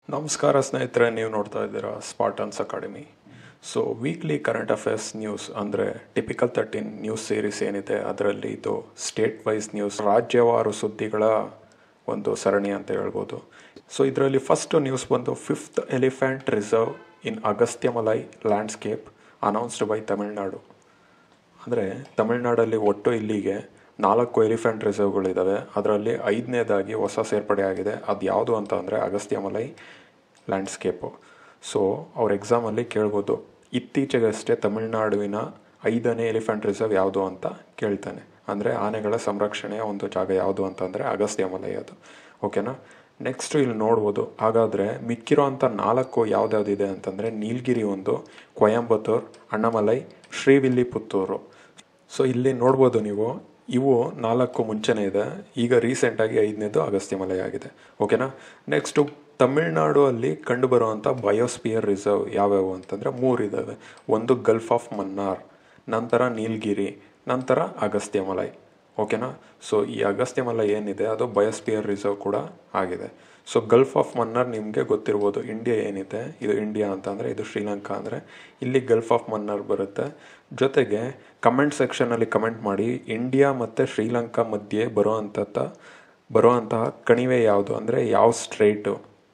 ನಮಸ್ಕಾರ ಸ್ನೇಹಿತರೆ ನೀವು ನೋಡ್ತಾ ಇದ್ದೀರಾ Spartans academy so weekly current affairs news ಅಂದರೆ ಟಿಪಿಕಲ್ ತರ್ಟೀನ್ ನ್ಯೂಸ್ ಸೀರೀಸ್ ಏನಿದೆ ಅದರಲ್ಲಿ ಇದು ಸ್ಟೇಟ್ ವೈಸ್ ನ್ಯೂಸ್ ರಾಜ್ಯವಾರು ಸುದ್ದಿಗಳ ಒಂದು ಸರಣಿ ಅಂತ ಹೇಳ್ಬೋದು ಸೊ ಇದರಲ್ಲಿ ಫಸ್ಟ್ ನ್ಯೂಸ್ ಬಂದು fifth elephant reserve in Agasthyamalai landscape announced by Tamil Nadu ಅಂದರೆ ತಮಿಳ್ನಾಡಲ್ಲಿ ಒಟ್ಟು ಇಲ್ಲಿಗೆ ನಾಲ್ಕು ಎಲಿಫೆಂಟ್ ರಿಸರ್ವ್ಗಳಿದ್ದಾವೆ ಅದರಲ್ಲಿ ಐದನೇದಾಗಿ ಹೊಸ ಸೇರ್ಪಡೆ ಆಗಿದೆ ಅದು ಯಾವುದು ಅಂತ ಅಂದರೆ ಅಗಸ್ತ್ಯಮಲೈ ಲ್ಯಾಂಡ್ಸ್ಕೇಪು ಸೊ ಅವ್ರ ಎಕ್ಸಾಮಲ್ಲಿ ಕೇಳ್ಬೋದು ಇತ್ತೀಚೆಗಷ್ಟೇ ತಮಿಳ್ನಾಡುವಿನ ಐದನೇ ಎಲಿಫೆಂಟ್ ರಿಸರ್ವ್ ಯಾವುದು ಅಂತ ಕೇಳ್ತಾನೆ ಅಂದರೆ ಆನೆಗಳ ಸಂರಕ್ಷಣೆಯ ಒಂದು ಜಾಗ ಯಾವುದು ಅಂತಂದರೆ ಅಗಸ್ತ್ಯಮಲೈ ಅದು ಓಕೆನಾ ನೆಕ್ಸ್ಟ್ ಇಲ್ಲಿ ನೋಡ್ಬೋದು ಹಾಗಾದರೆ ಮಿಕ್ಕಿರೋ ಅಂಥ ನಾಲ್ಕು ಯಾವ್ದ್ಯಾವ್ದಿದೆ ಅಂತಂದರೆ ನೀಲಗಿರಿ ಒಂದು ಕೊಯಂಬತ್ತೂರ್ ಅಣ್ಣಮಲೈ ಶ್ರೀವಿಲ್ಲಿಪುತ್ತೂರು ಸೊ ಇಲ್ಲಿ ನೋಡ್ಬೋದು ನೀವು ಇವು ನಾಲ್ಕು ಮುಂಚೆನೇ ಇದೆ ಈಗ ರೀಸೆಂಟಾಗಿ ಐದನೇದು ಅಗಸ್ತ್ಯಮಲೈ ಆಗಿದೆ ಓಕೆನಾ ನೆಕ್ಸ್ಟು ತಮಿಳ್ನಾಡು ಅಲ್ಲಿ ಕಂಡುಬರುವಂಥ ಬಯೋಸ್ಪಿಯರ್ ರಿಸರ್ವ್ ಯಾವ್ಯಾವು ಅಂತಂದರೆ ಮೂರು ಇದ್ದಾವೆ ಒಂದು ಗಲ್ಫ್ ಆಫ್ ಮನ್ನಾರ್ ನಂತರ ನೀಲಗಿರಿ ನಂತರ ಅಗಸ್ತ್ಯಮಲೈ ಓಕೆನಾ ಸೊ ಈ ಅಗಸ್ತ್ಯಮಲೈ ಏನಿದೆ ಅದು ಬಯೋಸ್ಪಿಯರ್ ರಿಸರ್ವ್ ಕೂಡ ಆಗಿದೆ ಸೊ ಗಲ್ಫ್ ಆಫ್ ಮನ್ನಾರ್ ನಿಮಗೆ ಗೊತ್ತಿರ್ಬೋದು ಇಂಡಿಯಾ ಏನಿದೆ ಇದು ಇಂಡಿಯಾ ಅಂತ ಅಂದರೆ ಇದು ಶ್ರೀಲಂಕಾ ಅಂದರೆ ಇಲ್ಲಿ ಗಲ್ಫ್ ಆಫ್ ಮನ್ನಾರ್ ಬರುತ್ತೆ ಜೊತೆಗೆ ಕಮೆಂಟ್ ಸೆಕ್ಷನಲ್ಲಿ ಕಮೆಂಟ್ ಮಾಡಿ ಇಂಡಿಯಾ ಮತ್ತು ಶ್ರೀಲಂಕಾ ಮಧ್ಯೆ ಬರುವಂಥ ಬರುವಂತಹ ಕಣಿವೆ ಯಾವುದು ಅಂದರೆ ಯಾವ ಸ್ಟ್ರೇಟು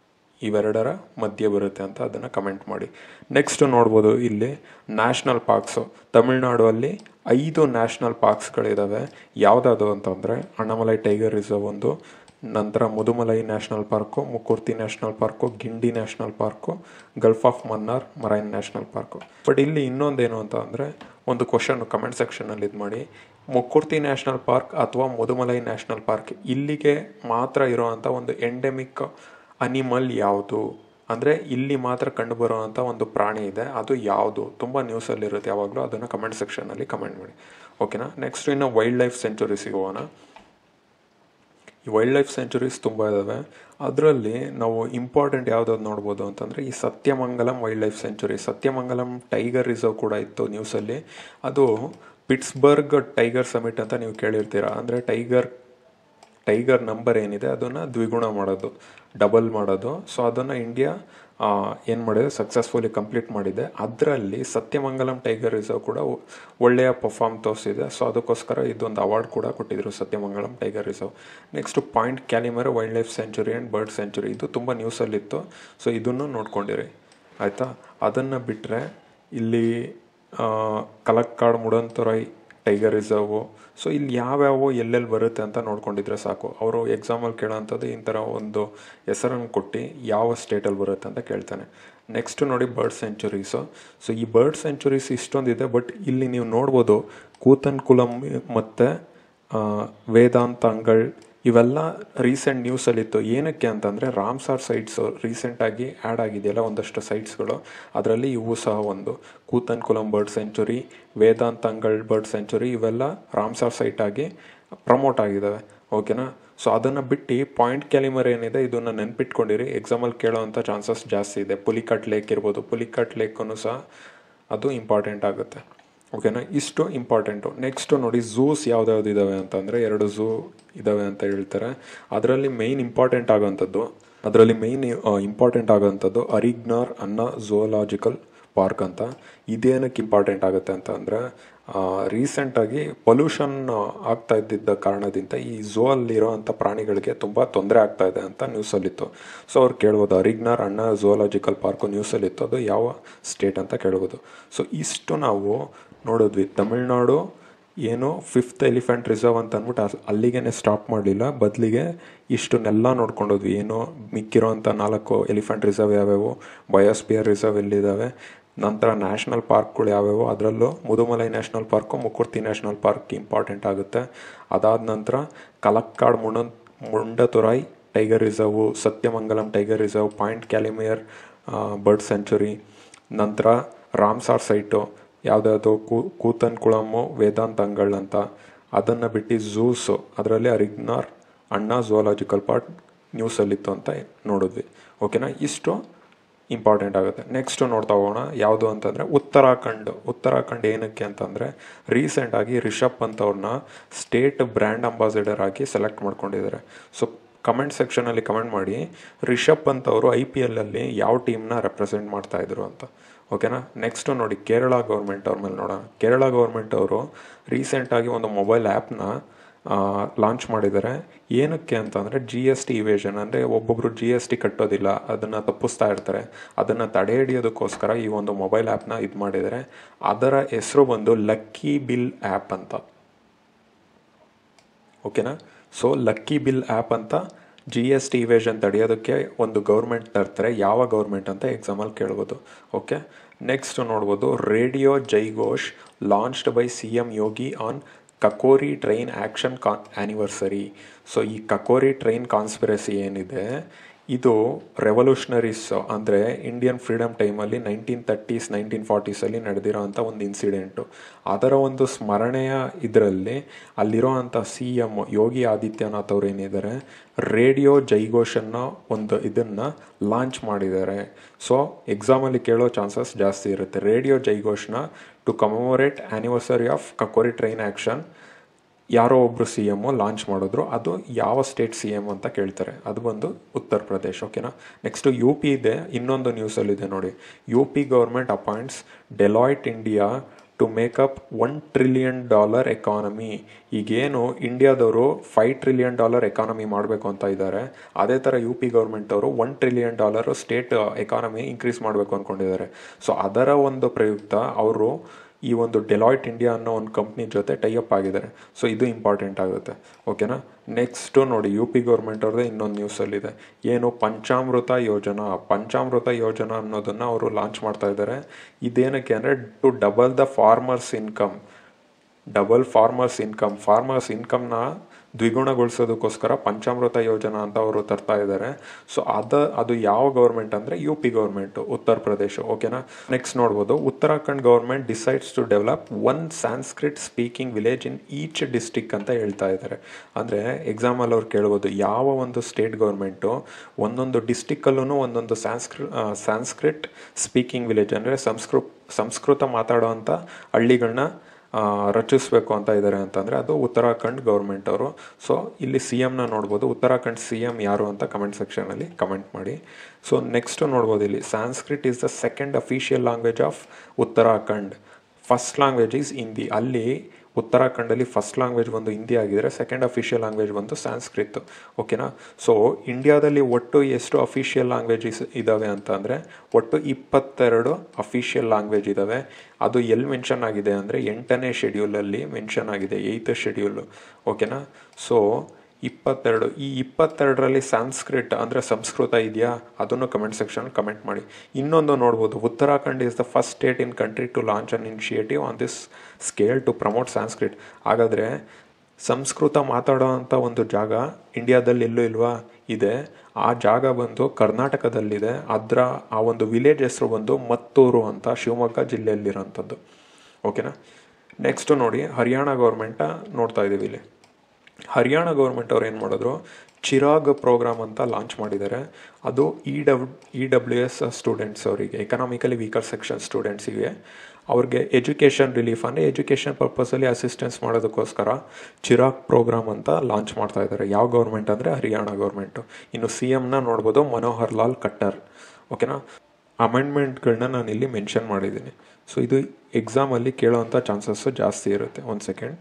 ಇವೆರಡರ ಮಧ್ಯೆ ಬರುತ್ತೆ ಅಂತ ಅದನ್ನು ಕಮೆಂಟ್ ಮಾಡಿ ನೆಕ್ಸ್ಟ್ ನೋಡ್ಬೋದು ಇಲ್ಲಿ ನ್ಯಾಷನಲ್ ಪಾರ್ಕ್ಸು ತಮಿಳ್ನಾಡು ಅಲ್ಲಿ ಐದು ನ್ಯಾಷನಲ್ ಪಾರ್ಕ್ಸ್ಗಳಿದ್ದಾವೆ ಯಾವುದಾದ್ರು ಅಂತಂದರೆ ಅಣ್ಣಮಲೈ ಟೈಗರ್ ರಿಸರ್ವ್ ಒಂದು ನಂತರ Mudumalai national park Mukurthi national park Guindy national park gulf of Mannar marine national park but ಇಲ್ಲಿ ಇನ್ನೊಂದೇನು ಅಂತ ಅಂದರೆ ಒಂದು ಕ್ವಶನ್ ಕಮೆಂಟ್ ಸೆಕ್ಷನಲ್ಲಿ ಇದು ಮಾಡಿ ಮುಕುರ್ತಿ ನ್ಯಾಷನಲ್ ಪಾರ್ಕ್ ಅಥವಾ ಮುದುಮಲೈ ನ್ಯಾಷನಲ್ ಪಾರ್ಕ್ ಇಲ್ಲಿಗೆ ಮಾತ್ರ ಇರುವಂಥ ಒಂದು ಎಂಡೆಮಿಕ್ ಅನಿಮಲ್ ಯಾವುದು ಅಂದರೆ ಇಲ್ಲಿ ಮಾತ್ರ ಕಂಡುಬರುವಂಥ ಒಂದು ಪ್ರಾಣಿ ಇದೆ ಅದು ಯಾವುದು ತುಂಬ ನ್ಯೂಸಲ್ಲಿರುತ್ತೆ ಯಾವಾಗಲೂ ಅದನ್ನು ಕಮೆಂಟ್ ಸೆಕ್ಷನಲ್ಲಿ ಕಮೆಂಟ್ ಮಾಡಿ ಓಕೆನಾ ನೆಕ್ಸ್ಟ್ ಇನ್ನು ವೈಲ್ಡ್ ಲೈಫ್ ಸೆಂಚುರೀಸಿಗೆ ಹೋಗೋಣ ಈ ವೈಲ್ಡ್ ಲೈಫ್ ಸೆಂಚುರೀಸ್ ತುಂಬ ಇದ್ದಾವೆ ಅದರಲ್ಲಿ ನಾವು ಇಂಪಾರ್ಟೆಂಟ್ ಯಾವುದಾದ್ರು ನೋಡ್ಬೋದು ಅಂತಂದರೆ ಈ Sathyamangalam wildlife sanctuary Sathyamangalam tiger reserve ಕೂಡ ಇತ್ತು ನ್ಯೂಸಲ್ಲಿ ಅದು ಪಿಟ್ಸ್ಬರ್ಗ್ ಟೈಗರ್ ಸಮಿಟ್ ಅಂತ ನೀವು ಕೇಳಿರ್ತೀರ ಅಂದರೆ ಟೈಗರ್ ಟೈಗರ್ ನಂಬರ್ ಏನಿದೆ ಅದನ್ನು ದ್ವಿಗುಣ ಮಾಡೋದು ಡಬಲ್ ಮಾಡೋದು ಸೊ ಅದನ್ನು ಇಂಡಿಯಾ ಏನು ಮಾಡಿದೆ ಸಕ್ಸಸ್ಫುಲಿ ಕಂಪ್ಲೀಟ್ ಮಾಡಿದೆ ಅದರಲ್ಲಿ ಸತ್ಯಮಂಗಲಂ ಟೈಗರ್ ರಿಸರ್ವ್ ಕೂಡ ಒಳ್ಳೆಯ ಪರ್ಫಾರ್ಮ್ ತೋರಿಸಿದೆ ಸೊ ಅದಕ್ಕೋಸ್ಕರ ಇದೊಂದು ಅವಾರ್ಡ್ ಕೂಡ ಕೊಟ್ಟಿದ್ರು Sathyamangalam tiger reserve next point Calimere wildlife sanctuary and bird sanctuary ಇದು ತುಂಬ ನ್ಯೂಸಲ್ಲಿತ್ತು ಸೊ ಇದನ್ನು ನೋಡ್ಕೊಂಡಿರಿ ಆಯಿತಾ ಅದನ್ನು ಬಿಟ್ಟರೆ ಇಲ್ಲಿ Kalakkad Mundanthurai tiger reserve so ಇಲ್ಲಿ ಯಾವ್ಯಾವ ಎಲ್ಲೆಲ್ಲಿ ಬರುತ್ತೆ ಅಂತ ನೋಡ್ಕೊಂಡಿದ್ರೆ ಸಾಕು ಅವರು ಎಕ್ಸಾಮಲ್ಲಿ ಕೇಳೋವಂಥದ್ದು ಈ ಥರ ಒಂದು ಹೆಸರನ್ನು ಕೊಟ್ಟು ಯಾವ ಸ್ಟೇಟಲ್ಲಿ ಬರುತ್ತೆ ಅಂತ ಕೇಳ್ತಾನೆ ನೆಕ್ಸ್ಟ್ ನೋಡಿ ಬರ್ಡ್ ಸೆಂಚುರೀಸು ಸೊ ಈ ಬರ್ಡ್ ಸೆಂಚುರೀಸ್ ಇಷ್ಟೊಂದಿದೆ ಬಟ್ ಇಲ್ಲಿ ನೀವು ನೋಡ್ಬೋದು ಕೂತನ್ ಕುಲಂ ಮತ್ತು ವೇದಾಂತ ಅಂಗಳ್ ಇವೆಲ್ಲ ರೀಸೆಂಟ್ ನ್ಯೂಸಲ್ಲಿತ್ತು ಏನಕ್ಕೆ ಅಂತಂದರೆ ರಾಮ್ಸಾರ್ ಸೈಟ್ಸು ರೀಸೆಂಟಾಗಿ ಆ್ಯಡ್ ಆಗಿದೆಯಲ್ಲ ಒಂದಷ್ಟು ಸೈಟ್ಸ್ಗಳು ಅದರಲ್ಲಿ ಇವು ಸಹ ಒಂದು Koonthankulam bird sanctuary Vedanthangal bird sanctuary ಇವೆಲ್ಲ ರಾಮ್ಸಾರ್ ಸೈಟ್ ಆಗಿ ಪ್ರಮೋಟ್ ಆಗಿದ್ದಾವೆ ಓಕೆನಾ ಸೊ ಅದನ್ನು ಬಿಟ್ಟು ಪಾಯಿಂಟ್ ಕ್ಯಾಲಿಮರ್ ಏನಿದೆ ಇದನ್ನು ನೆನ್ಪಿಟ್ಕೊಂಡಿರಿ ಎಕ್ಸಾಮಲ್ಲಿ ಕೇಳೋವಂಥ ಚಾನ್ಸಸ್ ಜಾಸ್ತಿ ಇದೆ ಪುಲಿಕಟ್ ಲೇಕ್ ಇರ್ಬೋದು ಪುಲಿಕಟ್ ಲೇಕನ್ನು ಸಹ ಅದು ಇಂಪಾರ್ಟೆಂಟ್ ಆಗುತ್ತೆ ಓಕೆನಾ ಇಷ್ಟು ಇಂಪಾರ್ಟೆಂಟು ನೆಕ್ಸ್ಟು ನೋಡಿ ಝೂಸ್ ಯಾವ್ದ್ಯಾವ್ದು ಇದ್ದಾವೆ ಅಂತಂದರೆ ಎರಡು ಝೂ ಇದ್ದಾವೆ ಅಂತ ಹೇಳ್ತಾರೆ ಅದರಲ್ಲಿ ಮೇಯ್ನ್ ಇಂಪಾರ್ಟೆಂಟ್ ಆಗೋವಂಥದ್ದು ಅದರಲ್ಲಿ ಮೇಯ್ನ್ ಇಂಪಾರ್ಟೆಂಟ್ ಆಗೋವಂಥದ್ದು ಅರಿಗ್ನಾರ್ ಅನ್ನೋ ಝೂಲಾಜಿಕಲ್ ಪಾರ್ಕ್ ಅಂತ ಇದೇನಕ್ಕೆ ಇಂಪಾರ್ಟೆಂಟ್ ಆಗುತ್ತೆ ಅಂತ ಅಂದರೆ ರೀಸೆಂಟಾಗಿ ಪೊಲ್ಯೂಷನ್ ಆಗ್ತಾ ಇದ್ದಿದ್ದ ಕಾರಣದಿಂದ ಈ ಝೂ ಅಲ್ಲಿರೋವಂಥ ಪ್ರಾಣಿಗಳಿಗೆ ತುಂಬ ತೊಂದರೆ ಆಗ್ತಾ ಇದೆ ಅಂತ ನ್ಯೂಸಲ್ಲಿತ್ತು ಸೊ ಅವ್ರು ಕೇಳ್ಬೋದು ಅರಿಗ್ನಾರ್ ಅಣ್ಣ ಝೂಲಾಜಿಕಲ್ ಪಾರ್ಕು ನ್ಯೂಸಲ್ಲಿತ್ತು ಅದು ಯಾವ ಸ್ಟೇಟ್ ಅಂತ ಕೇಳ್ಬೋದು ಸೊ ಇಷ್ಟು ನಾವು ನೋಡಿದ್ವಿ ತಮಿಳ್ನಾಡು ಏನು ಫಿಫ್ತ್ ಎಲಿಫೆಂಟ್ ರಿಸರ್ವ್ ಅಂತ ಅಂದ್ಬಿಟ್ಟು ಅಲ್ಲಿಗೆ ಸ್ಟಾಪ್ ಮಾಡಲಿಲ್ಲ ಬದಲಿಗೆ ಇಷ್ಟನ್ನೆಲ್ಲ ನೋಡ್ಕೊಂಡೋದ್ವಿ ಏನು ಮಿಕ್ಕಿರೋಂಥ ನಾಲ್ಕು ಎಲಿಫೆಂಟ್ ರಿಸರ್ವ್ ಯಾವ್ಯಾವು ಬಯೋಸ್ಪಿಯರ್ ರಿಸರ್ವ್ ಎಲ್ಲಿದ್ದಾವೆ ನಂತರ ನ್ಯಾಷನಲ್ ಪಾರ್ಕ್ಗಳು ಯಾವ್ಯಾವು ಅದರಲ್ಲೂ Mudumalai national park Mukurthi national park important ಆಗುತ್ತೆ ಅದಾದ ನಂತರ ಕಲಕ್ಕಾಡ್ ಮುಣ Mundanthurai tiger reserve Sathyamangalam tiger reserve point Calimere bird sanctuary ನಂತರ ರಾಮ್ಸಾರ್ ಸೈಟು ಯಾವುದ್ಯಾವುದು ಕೂ ಕೂತನ್ ಕುಳಮ್ಮು ವೇದಾಂತ್ ಅಂಗಳ್ ಅಂತ ಅದನ್ನು ಬಿಟ್ಟು ಝೂಸು ಅದರಲ್ಲಿ ಅರಿಗ್ನಾರ್ ಅಣ್ಣ ಝುವಾಲಜಿಕಲ್ ಪಾರ್ಕ್ ನ್ಯೂಸಲ್ಲಿತ್ತು ಅಂತ ನೋಡಿದ್ವಿ ಓಕೆನಾ ಇಷ್ಟು ಇಂಪಾರ್ಟೆಂಟ್ ಆಗುತ್ತೆ ನೆಕ್ಸ್ಟ್ ನೋಡ್ತಾ ಹೋಗೋಣ ಯಾವುದು ಅಂತಂದರೆ ಉತ್ತರಾಖಂಡ್ ಉತ್ತರಾಖಂಡ್ ಏನಕ್ಕೆ ಅಂತಂದರೆ ರೀಸೆಂಟಾಗಿ ರಿಷಬ್ ಪಂತ್ ಅವ್ರನ್ನ ಸ್ಟೇಟ್ ಬ್ರ್ಯಾಂಡ್ ಅಂಬಾಸಿಡರ್ ಆಗಿ ಸೆಲೆಕ್ಟ್ ಮಾಡ್ಕೊಂಡಿದ್ದಾರೆ ಸೊ ಕಮೆಂಟ್ ಸೆಕ್ಷನಲ್ಲಿ ಕಮೆಂಟ್ ಮಾಡಿ ರಿಷಬ್ ಪಂತ್ ಅವರು ಐ ಪಿ ಎಲ್ಲಲ್ಲಿ ಯಾವ ಟೀಮ್ನ ರೆಪ್ರೆಸೆಂಟ್ ಮಾಡ್ತಾ ಇದ್ರು ಅಂತ ಓಕೆನಾ ನೆಕ್ಸ್ಟು ನೋಡಿ ಕೇರಳ ಗೌರ್ಮೆಂಟ್ ಅವ್ರ ಮೇಲೆ ನೋಡೋಣ ಕೇರಳ ಗೌರ್ಮೆಂಟ್ ಅವರು ರೀಸೆಂಟಾಗಿ ಒಂದು ಮೊಬೈಲ್ ಆ್ಯಪ್ನ ಲಾಂಚ್ ಮಾಡಿದ್ದಾರೆ ಏನಕ್ಕೆ ಅಂತಂದರೆ ಜಿ ಎಸ್ ಟಿ ಇವೇಷನ್ ಅಂದರೆ ಒಬ್ಬೊಬ್ಬರು ಜಿ ಎಸ್ ಟಿ ಕಟ್ಟೋದಿಲ್ಲ ಅದನ್ನು ತಪ್ಪಿಸ್ತಾ ಇರ್ತಾರೆ ಅದನ್ನು ತಡೆ ಹಿಡಿಯೋದಕ್ಕೋಸ್ಕರ ಈ ಒಂದು ಮೊಬೈಲ್ ಆ್ಯಪ್ನ ಇದು ಮಾಡಿದ್ದಾರೆ ಅದರ ಹೆಸರು ಬಂದು ಲಕ್ಕಿ ಬಿಲ್ ಆ್ಯಪ್ ಅಂತ ಓಕೆನಾ ಸೊ ಲಕ್ಕಿ ಬಿಲ್ ಆ್ಯಪ್ ಅಂತ ಜಿ ಎಸ್ ಟಿ ಇವೇಷನ್ ತಡೆಯೋದಕ್ಕೆ ಒಂದು ಗೌರ್ಮೆಂಟ್ ತರ್ತಾರೆ ಯಾವ ಗೌರ್ಮೆಂಟ್ ಅಂತ ಎಕ್ಸಾಮಲ್ಲಿ ಕೇಳ್ಬೋದು ಓಕೆ ನೆಕ್ಸ್ಟ್ ನೋಡ್ಬೋದು ರೇಡಿಯೋ ಜೈಘೋಷ್ launched by C M Yogi on Kakori train action ಕಾನ್ ಆ್ಯನಿವರ್ಸರಿ ಸೊ ಈ ಕಕೋರಿ ಟ್ರೈನ್ ಕಾನ್ಸ್ಪಿರಸಿ ಏನಿದೆ ಇದು ರೆವಲ್ಯೂಷನರೀಸ್ ಅಂದರೆ ಇಂಡಿಯನ್ ಫ್ರೀಡಮ್ ಟೈಮಲ್ಲಿ ನೈನ್ಟೀನ್ ತರ್ಟೀಸ್ ನೈನ್ಟೀನ್ ಫಾರ್ಟೀಸಲ್ಲಿ ನಡೆದಿರೋ ಅಂಥ ಒಂದು ಇನ್ಸಿಡೆಂಟು ಅದರ ಒಂದು ಸ್ಮರಣೆಯ ಇದರಲ್ಲಿ ಅಲ್ಲಿರೋ ಅಂಥ ಸಿ ಎಮ್ ಯೋಗಿ ಆದಿತ್ಯನಾಥ್ ಅವ್ರು ಏನಿದ್ದಾರೆ ರೇಡಿಯೋ ಜೈಘೋಷನ್ನ ಒಂದು ಇದನ್ನು ಲಾಂಚ್ ಮಾಡಿದ್ದಾರೆ ಸೊ ಎಕ್ಸಾಮಲ್ಲಿ ಕೇಳೋ ಚಾನ್ಸಸ್ ಜಾಸ್ತಿ ಇರುತ್ತೆ ರೇಡಿಯೋ ಜೈಘೋಷ್ನ to commemorate anniversary of Kakori train action ಯಾರೋ ಒಬ್ಬರು ಸಿ ಎಮ್ಮು ಲಾಂಚ್ ಮಾಡಿದ್ರು ಅದು ಯಾವ ಸ್ಟೇಟ್ ಸಿ ಎಮ್ ಅಂತ ಕೇಳ್ತಾರೆ ಅದು ಬಂದು ಉತ್ತರ ಪ್ರದೇಶ್ ಓಕೆನಾ ನೆಕ್ಸ್ಟು ಯು ಪಿ ಇದೆ ಇನ್ನೊಂದು ನ್ಯೂಸಲ್ಲಿದೆ ನೋಡಿ U P government appoints Deloitte India to make up one trillion dollar economy ಈಗೇನು ಇಂಡಿಯಾದವರು ಫೈವ್ ಟ್ರಿಲಿಯನ್ ಡಾಲರ್ ಎಕಾನಮಿ ಮಾಡಬೇಕು ಅಂತ ಇದ್ದಾರೆ ಅದೇ ಥರ ಯು ಪಿ ಗೌರ್ಮೆಂಟ್ ಅವರು one trillion dollar state economy increase ಮಾಡಬೇಕು ಅಂದ್ಕೊಂಡಿದ್ದಾರೆ ಸೊ ಅದರ ಒಂದು ಪ್ರಯುಕ್ತ ಅವರು ಈ ಒಂದು ಡೆಲಾಯ್ಟ್ ಇಂಡಿಯಾ ಅನ್ನೋ ಒಂದು ಕಂಪ್ನಿ ಜೊತೆ ಟೈಅಪ್ ಆಗಿದ್ದಾರೆ ಸೊ ಇದು ಇಂಪಾರ್ಟೆಂಟ್ ಆಗುತ್ತೆ ಓಕೆನಾ ನೆಕ್ಸ್ಟು ನೋಡಿ ಯು ಪಿ ಗೌರ್ಮೆಂಟ್ ಅವ್ರದ್ದೇ ಇನ್ನೊಂದು ನ್ಯೂಸಲ್ಲಿದೆ ಏನು ಪಂಚಾಮೃತ ಯೋಜನಾ ಪಂಚಾಮೃತ ಯೋಜನಾ ಅನ್ನೋದನ್ನು ಅವರು ಲಾಂಚ್ ಮಾಡ್ತಾ ಇದ್ದಾರೆ ಇದೇನಕ್ಕೆ ಅಂದರೆ to double the farmers income double farmers income farmers ಇನ್ಕಮ್ನ ದ್ವಿಗುಣಗೊಳಿಸೋದಕ್ಕೋಸ್ಕರ ಪಂಚಾಮೃತ ಯೋಜನಾ ಅಂತ ಅವರು ತರ್ತಾ ಇದ್ದಾರೆ ಸೊ ಅದ ಅದು ಯಾವ ಗೌರ್ಮೆಂಟ್ ಅಂದರೆ ಯು ಪಿ ಗೌರ್ಮೆಂಟ್ ಉತ್ತರ ಪ್ರದೇಶ ಓಕೆನಾ ನೆಕ್ಸ್ಟ್ ನೋಡ್ಬೋದು Uttarakhand government decides to develop one Sanskrit speaking village in each district ಅಂತ ಹೇಳ್ತಾ ಇದ್ದಾರೆ ಅಂದರೆ ಎಕ್ಸಾಮಲ್ಲಿ ಅವ್ರು ಕೇಳ್ಬೋದು ಯಾವ ಒಂದು ಸ್ಟೇಟ್ ಗೌರ್ಮೆಂಟು ಒಂದೊಂದು ಡಿಸ್ಟಿಕ್ಕಲ್ಲೂ ಒಂದೊಂದು ಸ್ಯಾನ್ಸ್ಕ್ರಿ ಸ್ಯಾನ್ಸ್ಕ್ರಿಟ್ ಸ್ಪೀಕಿಂಗ್ ವಿಲೇಜ್ ಅಂದರೆ ಸಂಸ್ಕೃತ್ ಸಂಸ್ಕೃತ ಮಾತಾಡೋವಂಥ ಹಳ್ಳಿಗಳನ್ನ ರಚಿಸಬೇಕು ಅಂತ ಇದ್ದಾರೆ ಅಂತಂದರೆ ಅದು ಉತ್ತರಾಖಂಡ್ ಗೌರ್ಮೆಂಟ್ ಅವರು ಸೊ ಇಲ್ಲಿ ಸಿ ಎಮ್ನ ನೋಡ್ಬೋದು ಉತ್ತರಾಖಂಡ್ ಸಿ ಎಮ್ ಯಾರು ಅಂತ ಕಮೆಂಟ್ ಸೆಕ್ಷನಲ್ಲಿ ಕಮೆಂಟ್ ಮಾಡಿ ಸೊ ನೆಕ್ಸ್ಟು ನೋಡ್ಬೋದು ಇಲ್ಲಿ Sanskrit is the second official language of Uttarakhand first language is Hindi ಅಲ್ಲಿ ಉತ್ತರಾಖಂಡಲ್ಲಿ ಫಸ್ಟ್ ಲ್ಯಾಂಗ್ವೇಜ್ ಬಂದು ಹಿಂದಿ ಆಗಿದ್ರೆ ಸೆಕೆಂಡ್ ಅಫಿಷಿಯಲ್ ಲ್ಯಾಂಗ್ವೇಜ್ ಬಂದು ಸಾಂಸ್ಕ್ರಿತ್ ಓಕೆನಾ ಸೊ ಇಂಡಿಯಾದಲ್ಲಿ ಒಟ್ಟು ಎಷ್ಟು ಅಫಿಷಿಯಲ್ ಲ್ಯಾಂಗ್ವೇಜಸ್ ಇದ್ದಾವೆ ಅಂತ ಅಂದರೆ ಒಟ್ಟು ಇಪ್ಪತ್ತೆರಡು ಅಫಿಷಿಯಲ್ ಲ್ಯಾಂಗ್ವೇಜ್ ಇದ್ದಾವೆ ಅದು ಎಲ್ಲಿ ಮೆನ್ಷನ್ ಆಗಿದೆ ಅಂದರೆ ಎಂಟನೇ ಶೆಡ್ಯೂಲಲ್ಲಿ ಮೆನ್ಷನ್ ಆಗಿದೆ ಏಯ್ತ್ ಶೆಡ್ಯೂಲು ಓಕೆನಾ ಸೊ ಇಪ್ಪತ್ತೆರಡು ಈ ಇಪ್ಪತ್ತೆರಡರಲ್ಲಿ ಸಾಂಸ್ಕ್ರಿಟ್ ಅಂದರೆ ಸಂಸ್ಕೃತ ಇದೆಯಾ ಅದನ್ನು ಕಮೆಂಟ್ ಸೆಕ್ಷನ್ ಕಮೆಂಟ್ ಮಾಡಿ ಇನ್ನೊಂದು ನೋಡ್ಬೋದು Uttarakhand is the first state in country to launch an initiative on this scale to promote Sanskrit ಹಾಗಾದರೆ ಸಂಸ್ಕೃತ ಮಾತಾಡೋ ಅಂಥ ಒಂದು ಜಾಗ ಇಂಡಿಯಾದಲ್ಲಿ ಎಲ್ಲೂ ಇಲ್ವಾ ಇದೆ ಆ ಜಾಗ ಬಂದು ಕರ್ನಾಟಕದಲ್ಲಿದೆ ಅದರ ಆ ಒಂದು ವಿಲೇಜ್ ಹೆಸರು ಬಂದು ಮತ್ತೂರು ಅಂತ ಶಿವಮೊಗ್ಗ ಜಿಲ್ಲೆಯಲ್ಲಿರೋಂಥದ್ದು ಓಕೆನಾ ನೆಕ್ಸ್ಟು ನೋಡಿ ಹರಿಯಾಣ ಗೌರ್ಮೆಂಟ ನೋಡ್ತಾ ಇದ್ದೀವಿ ಇಲ್ಲಿ ಹರಿಯಾಣ ಗೌರ್ಮೆಂಟ್ ಅವ್ರು ಏನು ಮಾಡಿದ್ರು ಚಿರಾಗ್ ಪ್ರೋಗ್ರಾಮ್ ಅಂತ ಲಾಂಚ್ ಮಾಡಿದ್ದಾರೆ ಅದು E W E W S students ಅವರಿಗೆ ಎಕನಾಮಿಕಲಿ ವೀಕರ್ ಸೆಕ್ಷನ್ ಸ್ಟೂಡೆಂಟ್ಸಿಗೆ ಅವ್ರಿಗೆ ಎಜುಕೇಷನ್ ರಿಲೀಫ್ ಅಂದರೆ ಎಜುಕೇಷನ್ ಪರ್ಪಸಲ್ಲಿ ಅಸಿಸ್ಟೆನ್ಸ್ ಮಾಡೋದಕ್ಕೋಸ್ಕರ ಚಿರಾಗ್ ಪ್ರೋಗ್ರಾಮ್ ಅಂತ ಲಾಂಚ್ ಮಾಡ್ತಾ ಇದ್ದಾರೆ ಯಾವ ಗೌರ್ಮೆಂಟ್ ಅಂದರೆ ಹರಿಯಾಣ ಗೌರ್ಮೆಂಟು ಇನ್ನು ಸಿ ಎಮ್ನ ನೋಡ್ಬೋದು ಮನೋಹರ್ ಲಾಲ್ ಖಟ್ಟರ್ ಓಕೆನಾ ಅಮೆಂಡ್ಮೆಂಟ್ಗಳನ್ನ ನಾನು ಇಲ್ಲಿ ಮೆನ್ಷನ್ ಮಾಡಿದ್ದೀನಿ ಸೊ ಇದು ಎಕ್ಸಾಮಲ್ಲಿ ಕೇಳೋವಂಥ ಚಾನ್ಸಸ್ಸು ಜಾಸ್ತಿ ಇರುತ್ತೆ ಒಂದು ಸೆಕೆಂಡ್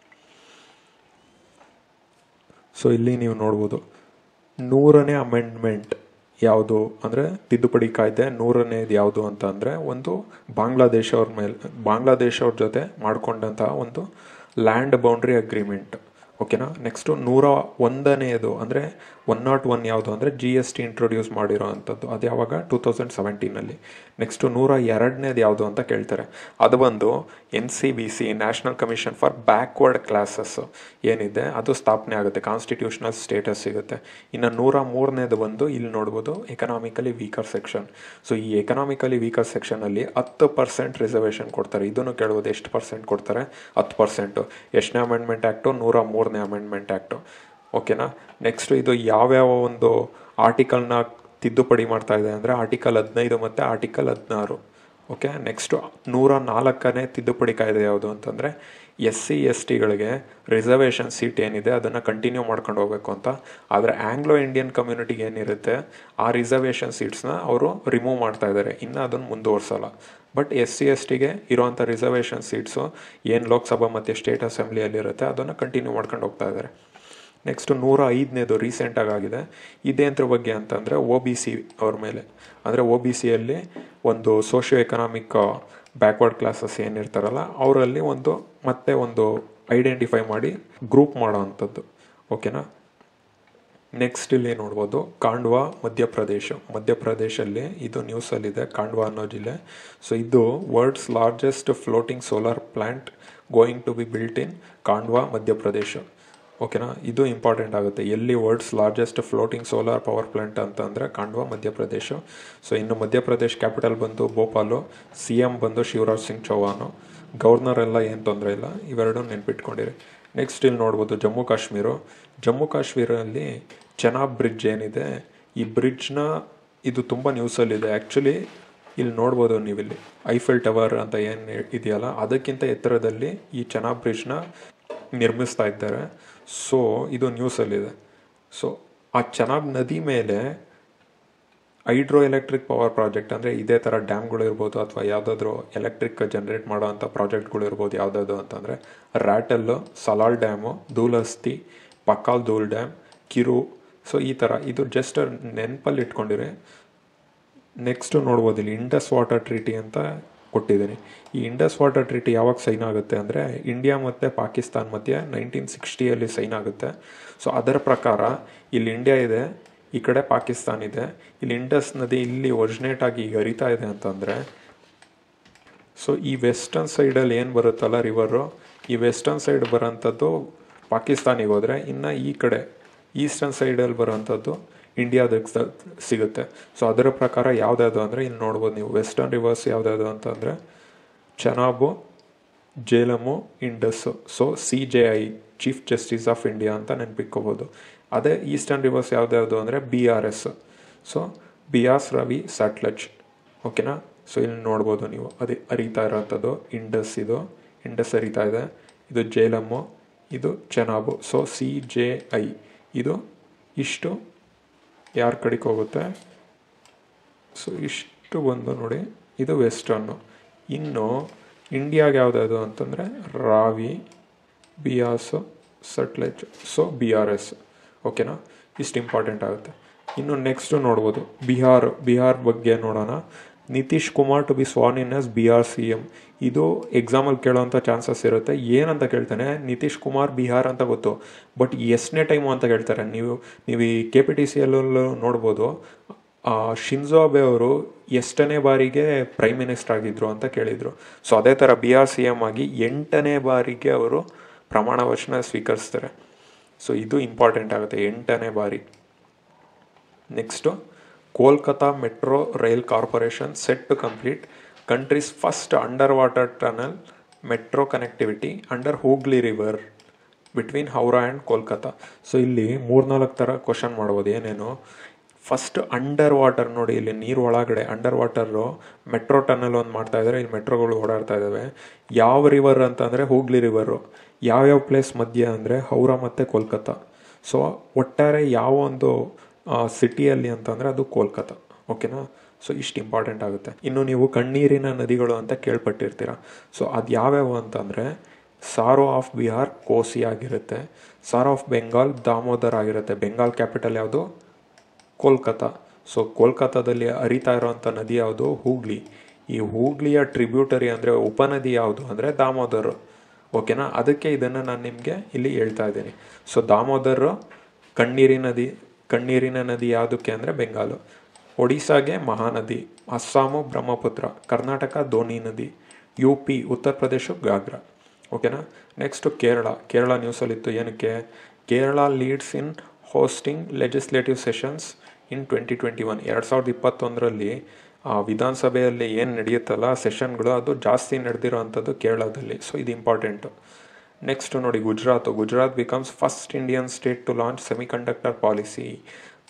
ಸೊ ಇಲ್ಲಿ ನೀವು ನೋಡ್ಬೋದು ನೂರನೇ ಅಮೆಂಡ್ಮೆಂಟ್ ಯಾವುದು ಅಂದರೆ ತಿದ್ದುಪಡಿ ಕಾಯ್ದೆ ನೂರನೇದು ಯಾವುದು ಅಂತ ಅಂದರೆ ಒಂದು ಬಾಂಗ್ಲಾದೇಶ ಅವ್ರ ಮೇಲೆ ಬಾಂಗ್ಲಾದೇಶ ಅವ್ರ ಜೊತೆ ಮಾಡ್ಕೊಂಡಂತಹ ಒಂದು ಲ್ಯಾಂಡ್ ಬೌಂಡ್ರಿ ಅಗ್ರಿಮೆಂಟ್ ಓಕೆನಾ ನೆಕ್ಸ್ಟು ನೂರ ಒಂದನೆಯದು ಅಂದರೆ ಒನ್ ನಾಟ್ ಒನ್ ಯಾವುದು ಅಂದರೆ ಜಿ ಎಸ್ ಟಿ ಇಂಟ್ರೊಡ್ಯೂಸ್ ಮಾಡಿರೋ ಅಂಥದ್ದು ಅದು ಯಾವಾಗ ಟೂ ತೌಸಂಡ್ ಸೆವೆಂಟೀನಲ್ಲಿ ನೆಕ್ಸ್ಟು ನೂರ ಎರಡನೇದು ಯಾವುದು ಅಂತ ಕೇಳ್ತಾರೆ ಅದು ಬಂದು N C B C national commission for backward classes ಏನಿದೆ ಅದು ಸ್ಥಾಪನೆ ಆಗುತ್ತೆ ಕಾನ್ಸ್ಟಿಟ್ಯೂಷನಲ್ ಸ್ಟೇಟಸ್ ಸಿಗುತ್ತೆ ಇನ್ನು ನೂರ ಮೂರನೇದು ಬಂದು ಇಲ್ಲಿ ನೋಡ್ಬೋದು ಎಕನಾಮಿಕಲಿ ವೀಕರ್ ಸೆಕ್ಷನ್ ಸೊ ಈ ಎಕನಾಮಿಕಲಿ ವೀಕರ್ ಸೆಕ್ಷನಲ್ಲಿ ಹತ್ತು ಪರ್ಸೆಂಟ್ ರಿಸರ್ವೇಷನ್ ಕೊಡ್ತಾರೆ ಇದನ್ನು ಕೇಳ್ಬೋದು ಎಷ್ಟು ಪರ್ಸೆಂಟ್ ಕೊಡ್ತಾರೆ ಹತ್ತು ಪರ್ಸೆಂಟು ಎಷ್ಟನೇ ಅಮೆಂಡ್ಮೆಂಟ್ ಆ್ಯಕ್ಟು ನೂರ ಮೂರನೇ ಅಮೆಂಡ್ಮೆಂಟ್ ಆ್ಯಕ್ಟು ಓಕೆನಾ ನೆಕ್ಸ್ಟು ಇದು ಯಾವ್ಯಾವ ಒಂದು ಆರ್ಟಿಕಲ್ನ ತಿದ್ದುಪಡಿ ಮಾಡ್ತಾ ಇದೆ ಅಂದರೆ ಆರ್ಟಿಕಲ್ ಹದಿನೈದು ಮತ್ತು ಆರ್ಟಿಕಲ್ ಹದಿನಾರು ಓಕೆ ನೆಕ್ಸ್ಟು ನೂರ ನಾಲ್ಕನೇ ತಿದ್ದುಪಡಿ ಕಾಯ್ದೆ ಯಾವುದು ಅಂತಂದರೆ ಎಸ್ ಸಿ ಎಸ್ ಟಿಗಳಿಗೆ ರಿಸರ್ವೇಷನ್ ಸೀಟ್ ಏನಿದೆ ಅದನ್ನು ಕಂಟಿನ್ಯೂ ಮಾಡ್ಕೊಂಡು ಹೋಗಬೇಕು ಅಂತ ಆದರೆ ಆಂಗ್ಲೋ ಇಂಡಿಯನ್ ಕಮ್ಯುನಿಟಿಗೆ ಏನಿರುತ್ತೆ ಆ ರಿಸರ್ವೇಷನ್ ಸೀಟ್ಸ್ನ ಅವರು ರಿಮೂವ್ ಮಾಡ್ತಾ ಇದ್ದಾರೆ ಇನ್ನು ಅದನ್ನು ಮುಂದುವರ್ಸಲ್ಲ ಬಟ್ ಎಸ್ ಸಿ ಎಸ್ ಟಿಗೆ ಇರುವಂಥ ರಿಸರ್ವೇಷನ್ ಸೀಟ್ಸು ಏನು ಲೋಕಸಭಾ ಮತ್ತು ಸ್ಟೇಟ್ ಅಸೆಂಬ್ಲಿಯಲ್ಲಿರುತ್ತೆ ಅದನ್ನು ಕಂಟಿನ್ಯೂ ಮಾಡ್ಕೊಂಡು ಹೋಗ್ತಾ ಇದ್ದಾರೆ ನೆಕ್ಸ್ಟು ನೂರ ಐದನೇದು ರೀಸೆಂಟಾಗಿ ಆಗಿದೆ ಇದೇಂದ್ರ ಬಗ್ಗೆ ಅಂತಂದರೆ ಒ ಬಿ ಸಿ ಅವ್ರ ಮೇಲೆ ಅಂದರೆ ಒ ಬಿ ಸಿಯಲ್ಲಿ ಒಂದು ಸೋಷಿಯೋ ಎಕನಾಮಿಕ್ ಬ್ಯಾಕ್ವರ್ಡ್ ಕ್ಲಾಸಸ್ ಏನಿರ್ತಾರಲ್ಲ ಅವರಲ್ಲಿ ಒಂದು ಮತ್ತೆ ಒಂದು ಐಡೆಂಟಿಫೈ ಮಾಡಿ ಗ್ರೂಪ್ ಮಾಡೋ ಅಂಥದ್ದು ಓಕೆನಾ ನೆಕ್ಸ್ಟ್ ಇಲ್ಲಿ ನೋಡ್ಬೋದು ಕಾಂಡ್ವಾ ಮಧ್ಯಪ್ರದೇಶ ಮಧ್ಯಪ್ರದೇಶಲ್ಲಿ ಇದು ನ್ಯೂಸಲ್ಲಿದೆ ಕಾಂಡ್ವಾ ಅನ್ನೋ ಜಿಲ್ಲೆ ಸೊ ಇದು world's largest floating solar plant going to be built in Khandwa Madhya Pradesh ಓಕೆನಾ ಇದು ಇಂಪಾರ್ಟೆಂಟ್ ಆಗುತ್ತೆ ಎಲ್ಲಿ world's largest floating solar power plant ಅಂತಂದರೆ ಕಾಂಡ್ವಾ ಮಧ್ಯಪ್ರದೇಶ ಸೊ ಇನ್ನು ಮಧ್ಯಪ್ರದೇಶ್ ಕ್ಯಾಪಿಟಲ್ ಬಂದು ಭೋಪಾಲು ಸಿ ಎಮ್ ಬಂದು ಶಿವರಾಜ್ ಸಿಂಗ್ ಚೌಹಾನು ಗವರ್ನರ್ ಎಲ್ಲ ಏನು ತೊಂದರೆ ಇಲ್ಲ ಇವೆರಡು ನೆನ್ಪಿಟ್ಕೊಂಡಿರಿ ನೆಕ್ಸ್ಟ್ ಇಲ್ಲಿ ನೋಡ್ಬೋದು ಜಮ್ಮು ಕಾಶ್ಮೀರ ಜಮ್ಮು ಕಾಶ್ಮೀರಲ್ಲಿ ಚೆನಾಬ್ ಬ್ರಿಡ್ಜ್ ಏನಿದೆ ಈ ಬ್ರಿಡ್ಜ್ನ ಇದು ತುಂಬ ನ್ಯೂಸಲ್ಲಿದೆ ಆ್ಯಕ್ಚುಲಿ ಇಲ್ಲಿ ನೋಡ್ಬೋದು ನೀವಿಲ್ಲಿ ಐಫೆಲ್ ಟವರ್ ಅಂತ ಏನು ಇದೆಯಲ್ಲ ಅದಕ್ಕಿಂತ ಎತ್ತರದಲ್ಲಿ ಈ ಚೆನಾಬ್ ಬ್ರಿಡ್ಜ್ನ ನಿರ್ಮಿಸ್ತಾ ಇದ್ದಾರೆ ಸೊ ಇದು ನ್ಯೂಸಲ್ಲಿದೆ ಸೊ ಆ ಚೆನಾಬ್ ನದಿ ಮೇಲೆ ಹೈಡ್ರೋ ಎಲೆಕ್ಟ್ರಿಕ್ ಪವರ್ ಪ್ರಾಜೆಕ್ಟ್ ಅಂದರೆ ಇದೇ ಥರ ಡ್ಯಾಮ್ಗಳು ಇರ್ಬೋದು ಅಥವಾ ಯಾವುದಾದ್ರೂ ಎಲೆಕ್ಟ್ರಿಕ್ ಜನರೇಟ್ ಮಾಡೋ ಅಂಥ ಪ್ರಾಜೆಕ್ಟ್ಗಳು ಇರ್ಬೋದು ಯಾವುದಾದ್ರು ಅಂತಂದರೆ Ratle Salal dam Dulhasti Pakal Dul dam Kiru so ಈ ಥರ ಇದು ಜಸ್ಟ್ ನೆನಪಲ್ಲಿ ಇಟ್ಕೊಂಡಿರಿ ನೆಕ್ಸ್ಟು ನೋಡ್ಬೋದು ಇಲ್ಲಿ ಇಂಡಸ್ ವಾಟರ್ ಟ್ರೀಟಿ ಅಂತ ಕೊಟ್ಟಿದ್ದೀನಿ ಈ ಇಂಡಸ್ ವಾಟರ್ ಟ್ರೀಟಿ ಯಾವಾಗ ಸೈನ್ ಆಗುತ್ತೆ ಅಂದರೆ ಇಂಡಿಯಾ ಮತ್ತು ಪಾಕಿಸ್ತಾನ್ ಮಧ್ಯೆ ನೈನ್ಟೀನ್ ಸಿಕ್ಸ್ಟಿಯಲ್ಲಿ ಸೈನ್ ಆಗುತ್ತೆ ಸೊ ಅದರ ಪ್ರಕಾರ ಇಲ್ಲಿ ಇಂಡಿಯಾ ಇದೆ ಈ ಕಡೆ ಪಾಕಿಸ್ತಾನ್ ಇದೆ ಇಲ್ಲಿ ಇಂಡಸ್ ನದಿ ಇಲ್ಲಿ ಒರಿಜಿನೇಟ್ ಆಗಿ ಈಗ ಹರಿತಾ ಇದೆ ಅಂತಂದರೆ ಸೊ ಈ ವೆಸ್ಟರ್ನ್ ಸೈಡಲ್ಲಿ ಏನು ಬರುತ್ತಲ್ಲ ರಿವರು ಈ ವೆಸ್ಟರ್ನ್ ಸೈಡ್ ಬರೋಂಥದ್ದು ಪಾಕಿಸ್ತಾನಿಗೆ ಹೋದರೆ ಇನ್ನು ಈ ಕಡೆ ಈಸ್ಟರ್ನ್ ಸೈಡಲ್ಲಿ ಬರೋಂಥದ್ದು ಇಂಡಿಯಾದಕ್ಕೆ ಸಿಗುತ್ತೆ ಸೊ ಅದರ ಪ್ರಕಾರ ಯಾವುದ್ಯಾವುದು ಅಂದರೆ ಇಲ್ಲಿ ನೋಡ್ಬೋದು ನೀವು ವೆಸ್ಟರ್ನ್ ರಿವರ್ಸ್ ಯಾವುದ್ಯಾವುದು ಅಂತಂದರೆ Chenab Jhelum Indus so C J I chief justice of India ಅಂತ ನೆನ್ಪಿಟ್ಕೋಬೋದು ಅದೇ ಈಸ್ಟರ್ನ್ ರಿವರ್ಸ್ ಯಾವುದ್ಯಾವುದು ಅಂದರೆ B R S so Beas Ravi Sutlej ಓಕೆನಾ ಸೊ ಇಲ್ಲಿ ನೋಡ್ಬೋದು ನೀವು ಅದೇ ಹರಿತಾ ಇರೋಂಥದ್ದು ಇಂಡಸ್ ಇದು ಇಂಡಸ್ ಹರಿತಾ ಇದೆ ಇದು ಜೇಲಮ್ಮು ಇದು Chenab so C J I ಇದು ಇಷ್ಟು ಯಾರ ಕಡೆಗೆ ಹೋಗುತ್ತೆ ಸೊ ಇಷ್ಟು ಬಂದು ನೋಡಿ ಇದು ವೆಸ್ಟರ್ನು ಇನ್ನು ಇಂಡಿಯಾಗೆ ಯಾವುದಾದ್ರು ಅಂತಂದರೆ Ravi Beas Sutlej so B R S ಓಕೆನಾ ಇಷ್ಟು ಇಂಪಾರ್ಟೆಂಟ್ ಆಗುತ್ತೆ ಇನ್ನು ನೆಕ್ಸ್ಟು ನೋಡ್ಬೋದು ಬಿಹಾರ್ ಬಿಹಾರ್ ಬಗ್ಗೆ ನೋಡೋಣ Nitish Kumar to be sworn in as Bihar C M ಇದು ಎಕ್ಸಾಮಲ್ಲಿ ಕೇಳೋವಂಥ ಚಾನ್ಸಸ್ ಇರುತ್ತೆ ಏನಂತ ಕೇಳ್ತಾನೆ ನಿತೀಶ್ ಕುಮಾರ್ ಬಿಹಾರ್ ಅಂತ ಗೊತ್ತು ಬಟ್ ಎಷ್ಟನೇ ಟೈಮು ಅಂತ ಕೇಳ್ತಾರೆ ನೀವು ನೀವು ಈ ಕೆ ಪಿ ಟಿ ಸಿ ಯಲ್ಲೂ ನೋಡ್ಬೋದು ಶಿನ್ಜೋ ಅಬೆ ಅವರು ಎಷ್ಟನೇ ಬಾರಿಗೆ ಪ್ರೈಮ್ ಮಿನಿಸ್ಟರ್ ಆಗಿದ್ರು ಅಂತ ಕೇಳಿದರು ಸೊ ಅದೇ ಥರ ಬಿ ಆರ್ ಸಿ ಎಮ್ ಆಗಿ ಎಂಟನೇ ಬಾರಿಗೆ ಅವರು ಪ್ರಮಾಣ ವಚನ ಸ್ವೀಕರಿಸ್ತಾರೆ ಸೊ ಇದು ಇಂಪಾರ್ಟೆಂಟ್ ಆಗುತ್ತೆ ಎಂಟನೇ ಬಾರಿ next Kolkata metro rail corporation set to complete country's first under water tunnel metro connectivity under Hooghly river between Howrah and Kolkata so ಇಲ್ಲಿ ಮೂರ್ನಾಲ್ಕು ಥರ ಕ್ವಶನ್ ಮಾಡ್ಬೋದು ಏನೇನು ಫಸ್ಟ್ ಅಂಡರ್ ವಾಟರ್ ನೋಡಿ ಇಲ್ಲಿ ನೀರು ಒಳಗಡೆ ಅಂಡರ್ ವಾಟರು ಮೆಟ್ರೋ ಟನಲ್ ಒಂದು ಮಾಡ್ತಾ ಇದ್ದಾರೆ ಇಲ್ಲಿ ಮೆಟ್ರೋಗಳು ಓಡಾಡ್ತಾ ಇದ್ದಾವೆ ಯಾವ ರಿವರ್ ಅಂತಂದರೆ ಹೂಗ್ಲಿ ರಿವರು ಯಾವ್ಯಾವ ಪ್ಲೇಸ್ ಮಧ್ಯ ಅಂದರೆ ಹೌರಾ ಮತ್ತು ಕೋಲ್ಕತ್ತಾ ಸೊ ಒಟ್ಟಾರೆ ಯಾವ ಒಂದು ಸಿಟಿಯಲ್ಲಿ ಅಂತಂದರೆ ಅದು ಕೋಲ್ಕತ್ತಾ ಓಕೆನಾ ಸೊ ಇಷ್ಟು ಇಂಪಾರ್ಟೆಂಟ್ ಆಗುತ್ತೆ ಇನ್ನು ನೀವು ಕಣ್ಣೀರಿನ ನದಿಗಳು ಅಂತ ಕೇಳ್ಪಟ್ಟಿರ್ತೀರ ಸೊ ಅದು ಯಾವ್ಯಾವ ಅಂತಂದರೆ ಸಾರೋ ಆಫ್ ಬಿಹಾರ್ ಕೋಸಿ ಆಗಿರುತ್ತೆ ಸಾರೋ ಆಫ್ ಬೆಂಗಾಲ್ ದಾಮೋದರ್ ಆಗಿರುತ್ತೆ ಬೆಂಗಾಲ್ ಕ್ಯಾಪಿಟಲ್ ಯಾವುದು ಕೋಲ್ಕತ್ತಾ ಸೊ ಕೋಲ್ಕತ್ತಾದಲ್ಲಿ ಹರಿತಾ ಇರೋವಂಥ ನದಿ ಯಾವುದು ಹೂಗ್ಲಿ ಈ ಹೂಗ್ಲಿಯ ಟ್ರಿಬ್ಯೂಟರಿ ಅಂದರೆ ಉಪನದಿ ಯಾವುದು ಅಂದರೆ ದಾಮೋದರ್ ಓಕೆನಾ ಅದಕ್ಕೆ ಇದನ್ನು ನಾನು ನಿಮಗೆ ಇಲ್ಲಿ ಹೇಳ್ತಾ ಇದ್ದೀನಿ ಸೊ ದಾಮೋದರ್ ಕಣ್ಣೀರಿನ ನದಿ ಕಣ್ಣೀರಿನ ನದಿ ಯಾವುದಕ್ಕೆ ಅಂದರೆ ಬೆಂಗಾಲು ಒಡಿಸ್ಸಾಗೆ ಮಹಾನದಿ ಅಸ್ಸಾಮು ಬ್ರಹ್ಮಪುತ್ರ ಕರ್ನಾಟಕ ಧೋನಿ ನದಿ ಯು ಪಿ ಉತ್ತರ ಪ್ರದೇಶ ಗಾಗ್ರಾ ಓಕೆನಾ ನೆಕ್ಸ್ಟು ಕೇರಳ ಕೇರಳ ನ್ಯೂಸಲ್ಲಿತ್ತು ಏನಕ್ಕೆ Kerala leads in hosting legislative sessions in twenty twenty one ಎರಡು ಸಾವಿರದ ಇಪ್ಪತ್ತೊಂದರಲ್ಲಿ ವಿಧಾನಸಭೆಯಲ್ಲಿ ಏನು ನಡೆಯುತ್ತಲ್ಲ ಸೆಷನ್ಗಳು ಅದು ಜಾಸ್ತಿ ನಡೆದಿರೋ ಅಂಥದ್ದು ಕೇರಳದಲ್ಲಿ ಸೊ ಇದು ಇಂಪಾರ್ಟೆಂಟು ನೆಕ್ಸ್ಟ್ ನೋಡಿ Gujarat Gujarat becomes first Indian state to launch semiconductor policy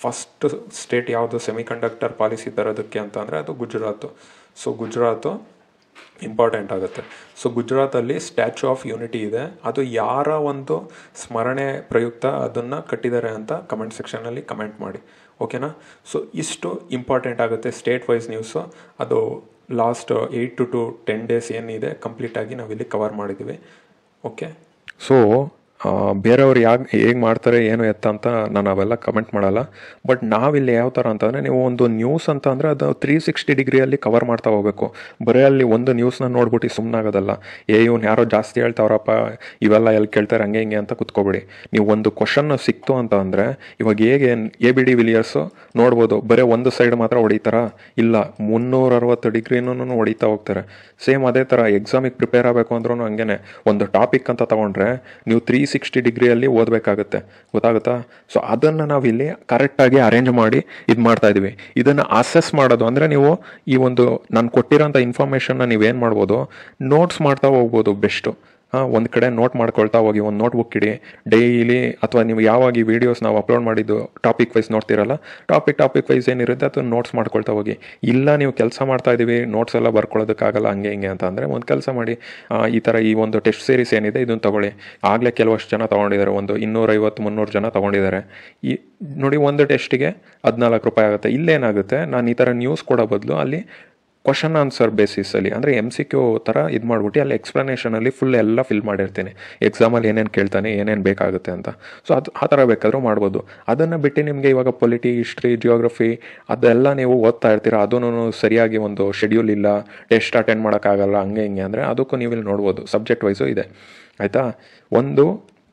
first state ಯಾವುದು ಸೆಮಿ ಕಂಡಕ್ಟರ್ ಪಾಲಿಸಿ ತರೋದಕ್ಕೆ ಅಂತ ಅಂದರೆ ಅದು ಗುಜರಾತು ಸೊ ಗುಜರಾತು ಇಂಪಾರ್ಟೆಂಟ್ ಆಗುತ್ತೆ ಸೊ ಗುಜರಾತಲ್ಲಿ ಸ್ಟ್ಯಾಚ್ಯೂ ಆಫ್ ಯೂನಿಟಿ ಇದೆ ಅದು ಯಾರ ಒಂದು ಸ್ಮರಣೆ ಪ್ರಯುಕ್ತ ಅದನ್ನು ಕಟ್ಟಿದ್ದಾರೆ ಅಂತ ಕಮೆಂಟ್ ಸೆಕ್ಷನಲ್ಲಿ ಕಮೆಂಟ್ ಮಾಡಿ ಓಕೆನಾ ಸೊ ಇಷ್ಟು ಇಂಪಾರ್ಟೆಂಟ್ ಆಗುತ್ತೆ ಸ್ಟೇಟ್ ವೈಸ್ ನ್ಯೂಸು ಅದು last eight to to ten days ಏನಿದೆ ಕಂಪ್ಲೀಟಾಗಿ ನಾವಿಲ್ಲಿ ಕವರ್ ಮಾಡಿದ್ದೀವಿ ಓಕೆ ಸೊ ಬೇರೆಯವ್ರು ಯಾಕೆ ಹೇಗೆ ಮಾಡ್ತಾರೆ ಏನು ಎತ್ತ ಅಂತ ನಾನು ಅವೆಲ್ಲ ಕಮೆಂಟ್ ಮಾಡಲ್ಲ ಬಟ್ ನಾವಿಲ್ಲಿ ಯಾವ ಥರ ಅಂತಂದರೆ ನೀವು ಒಂದು ನ್ಯೂಸ್ ಅಂತ ಅಂದರೆ ಅದು ತ್ರೀ ಸಿಕ್ಸ್ಟಿ ಡಿಗ್ರಿಯಲ್ಲಿ ಕವರ್ ಮಾಡ್ತಾ ಹೋಗಬೇಕು ಬರೀ ಅಲ್ಲಿ ಒಂದು ನ್ಯೂಸ್ನ ನೋಡ್ಬಿಟ್ಟು ಸುಮ್ಮನಾಗೋದಲ್ಲ ಏ ಇವ್ನು ಯಾರೋ ಜಾಸ್ತಿ ಹೇಳ್ತಾವ್ರಪ್ಪ ಇವೆಲ್ಲ ಎಲ್ಲಿ ಕೇಳ್ತಾರೆ ಹಂಗೆ ಹಿಂಗೆ ಅಂತ ಕುತ್ಕೋಬೇಡಿ ನೀವು ಒಂದು ಕ್ವಶನ್ ಸಿಕ್ತು ಅಂತ ಅಂದರೆ ಇವಾಗ ಹೇಗೆ ಎ ಬಿ ಡಿ ವಿಲಿಯರ್ಸು ನೋಡ್ಬೋದು ಬರೀ ಒಂದು ಸೈಡ್ ಮಾತ್ರ ಹೊಡಿತಾರ ಇಲ್ಲ ಮುನ್ನೂರ ಅರವತ್ತು ಡಿಗ್ರಿನೂ ಹೊಡಿತಾ ಹೋಗ್ತಾರೆ ಸೇಮ್ ಅದೇ ಥರ ಎಕ್ಸಾಮಿಗೆ ಪ್ರಿಪೇರ್ ಆಗಬೇಕು ಅಂದ್ರೂ ಹಂಗೆ ಒಂದು ಟಾಪಿಕ್ ಅಂತ ತಗೊಂಡ್ರೆ ನೀವು ತ್ರೀ ಸಿಕ್ಸ್ಟಿ ಡಿಗ್ರಿಯಲ್ಲಿ ಓದಬೇಕಾಗುತ್ತೆ ಗೊತ್ತಾಗುತ್ತಾ ಸೊ ಅದನ್ನು ನಾವಿಲ್ಲಿ ಕರೆಕ್ಟಾಗಿ ಅರೇಂಜ್ ಮಾಡಿ ಇದು ಮಾಡ್ತಾ ಇದೀವಿ ಇದನ್ನು ಅಸೆಸ್ ಮಾಡೋದು ಅಂದರೆ ನೀವು ಈ ಒಂದು ನಾನು ಕೊಟ್ಟಿರೋಂಥ ಇನ್ಫಾರ್ಮೇಷನ್ನ ನೀವೇನು ಮಾಡ್ಬೋದು ನೋಟ್ಸ್ ಮಾಡ್ತಾ ಹೋಗ್ಬೋದು ಬೆಸ್ಟು ಹಾಂ ಒಂದು ಕಡೆ ನೋಟ್ ಮಾಡ್ಕೊಳ್ತಾ ಹೋಗಿ ಒಂದು ನೋಟ್ ಬುಕ್ ಇಡಿ ಡೈಲಿ ಅಥವಾ ನೀವು ಯಾವಾಗ ಈ ವೀಡಿಯೋಸ್ ನಾವು ಅಪ್ಲೋಡ್ ಮಾಡಿದ್ದು ಟಾಪಿಕ್ ವೈಸ್ ನೋಡ್ತಿರಲ್ಲ ಟಾಪಿಕ್ ಟಾಪಿಕ್ ವೈಸ್ ಏನಿರುತ್ತೆ ಅದನ್ನು ನೋಟ್ಸ್ ಮಾಡ್ಕೊಳ್ತಾ ಹೋಗಿ ಇಲ್ಲ ನೀವು ಕೆಲಸ ಮಾಡ್ತಾ ಇದ್ದೀವಿ ನೋಟ್ಸ್ ಎಲ್ಲ ಬರ್ಕೊಳ್ಳೋದಕ್ಕಾಗಲ್ಲ ಹಂಗೆ ಹಿಂಗೆ ಅಂತ ಅಂದರೆ ಒಂದು ಕೆಲಸ ಮಾಡಿ ಆ, ಈ ಥರ ಈ ಒಂದು ಟೆಸ್ಟ್ ಸೀರೀಸ್ ಏನಿದೆ ಇದನ್ನು ತಗೊಳ್ಳಿ ಆಗಲೇ ಕೆಲವಷ್ಟು ಜನ ತೊಗೊಂಡಿದ್ದಾರೆ ಒಂದು ಇನ್ನೂರೈವತ್ತು ಮುನ್ನೂರು ಜನ ತೊಗೊಂಡಿದ್ದಾರೆ ಈ ನೋಡಿ ಒಂದು ಟೆಸ್ಟಿಗೆ ಹದಿನಾಲ್ಕು ರೂಪಾಯಿ ಆಗುತ್ತೆ ಇಲ್ಲೇನಾಗುತ್ತೆ ನಾನು ಈ ಥರ ನ್ಯೂಸ್ ಕೊಡೋ ಬದಲು ಅಲ್ಲಿ ಕ್ವಶನ್ ಆನ್ಸರ್ ಬೇಸಿಸಲ್ಲಿ ಅಂದರೆ ಎಮ್ ಸಿ ಕ್ಯೂ ಥರ ಇದು ಮಾಡ್ಬಿಟ್ಟು ಅಲ್ಲಿ ಎಕ್ಸ್ಪ್ಲನೇಷನಲ್ಲಿ ಫುಲ್ ಎಲ್ಲ ಫಿಲ್ ಮಾಡಿರ್ತೀನಿ ಎಕ್ಸಾಮಲ್ಲಿ ಏನೇನು ಕೇಳ್ತಾನೆ ಏನೇನು ಬೇಕಾಗುತ್ತೆ ಅಂತ ಸೊ ಅದು ಆ ಥರ ಬೇಕಾದರೂ ಮಾಡ್ಬೋದು ಅದನ್ನು ಬಿಟ್ಟು ನಿಮಗೆ ಇವಾಗ ಪೊಲಿಟಿ ಹಿಸ್ಟ್ರಿ ಜಿಯೋಗ್ರಫಿ ಅದೆಲ್ಲ ನೀವು ಓದ್ತಾ ಇರ್ತೀರ ಅದೂ ಸರಿಯಾಗಿ ಒಂದು ಶೆಡ್ಯೂಲ್ ಇಲ್ಲ ಟೆಸ್ಟ್ ಅಟೆಂಡ್ ಮಾಡೋಕ್ಕಾಗಲ್ಲ ಹಂಗೆ ಹಿಂಗೆ ಅಂದರೆ ಅದಕ್ಕೂ ನೀವು ಇಲ್ಲಿ ನೋಡ್ಬೋದು ಸಬ್ಜೆಕ್ಟ್ ವೈಸು ಇದೆ ಆಯಿತಾ ಒಂದು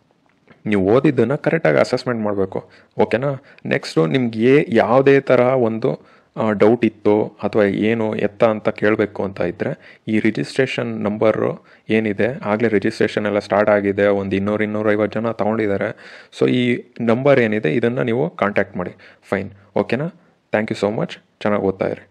ನೀವು ಓದಿದ್ದನ್ನು ಕರೆಕ್ಟಾಗಿ ಅಸೆಸ್ಮೆಂಟ್ ಮಾಡಬೇಕು ಓಕೆನಾ ನೆಕ್ಸ್ಟು ನಿಮ್ಗೆ ಯಾವುದೇ ಥರ ಒಂದು ಡೌಟ್ ಇತ್ತು ಅಥವಾ ಏನು ಎತ್ತ ಅಂತ ಕೇಳಬೇಕು ಅಂತ ಇದ್ದರೆ ಈ ರಿಜಿಸ್ಟ್ರೇಷನ್ ನಂಬರು ಏನಿದೆ ಆಗಲೇ ರಿಜಿಸ್ಟ್ರೇಷನ್ ಎಲ್ಲ ಸ್ಟಾರ್ಟ್ ಆಗಿದೆ ಒಂದು ಇನ್ನೂರು ಇನ್ನೂರೈವತ್ತು ಜನ ತೊಗೊಂಡಿದ್ದಾರೆ ಸೊ ಈ ನಂಬರ್ ಏನಿದೆ ಇದನ್ನು ನೀವು ಕಾಂಟ್ಯಾಕ್ಟ್ ಮಾಡಿ ಫೈನ್ ಓಕೆನಾ ಥ್ಯಾಂಕ್ ಯು ಸೋ ಮಚ್ ಚೆನ್ನಾಗಿ ಓದ್ತಾ ಇರಿ